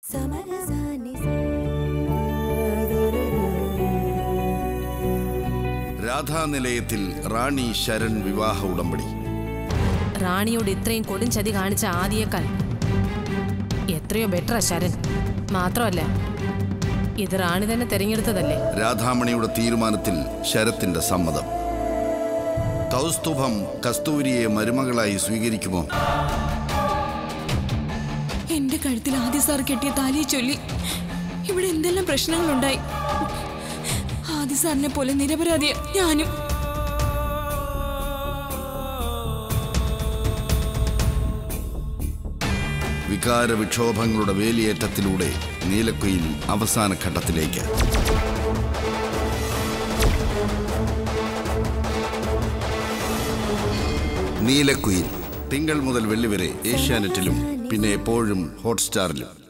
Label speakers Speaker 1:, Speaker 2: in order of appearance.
Speaker 1: രാധാനിലയത്തിൽ റാണി ശരൺ വിവാഹ ഉടമ്പടി
Speaker 2: റാണിയോട് ഇത്രയും കൊടും ചതി കാണിച്ച ആദിയേക്കാൾ എത്രയോ ബെറ്ററാ ശരൺ മാത്രമല്ല ഇത് റാണി തന്നെ തെരഞ്ഞെടുത്തതല്ലേ
Speaker 1: രാധാമണിയുടെ തീരുമാനത്തിൽ ശരത്തിന്റെ സമ്മതം കൗസ്തുഭം കസ്തൂരിയെ മരുമകളായി സ്വീകരിക്കുമോ
Speaker 3: എന്റെ കഴുത്തിൽ ആദ്യ സാർ കെട്ടിയ താലിയെ ചൊല്ലി ഇവിടെ എന്തെല്ലാം പ്രശ്നങ്ങളുണ്ടായി ആദ്യ സാറിനെ പോലെ നിരപരാധിയ ഞാനും
Speaker 1: വികാര വിക്ഷോഭങ്ങളുടെ വേലിയേറ്റത്തിലൂടെ നീലക്കുയിൽ അവസാന ഘട്ടത്തിലേക്ക് നീലക്കുയിൽ തിങ്കൾ മുതൽ വെള്ളി വരെ ഏഷ്യാനെറ്റിലും പിന്നെ എപ്പോഴും ഹോട്ട്സ്റ്റാറിലും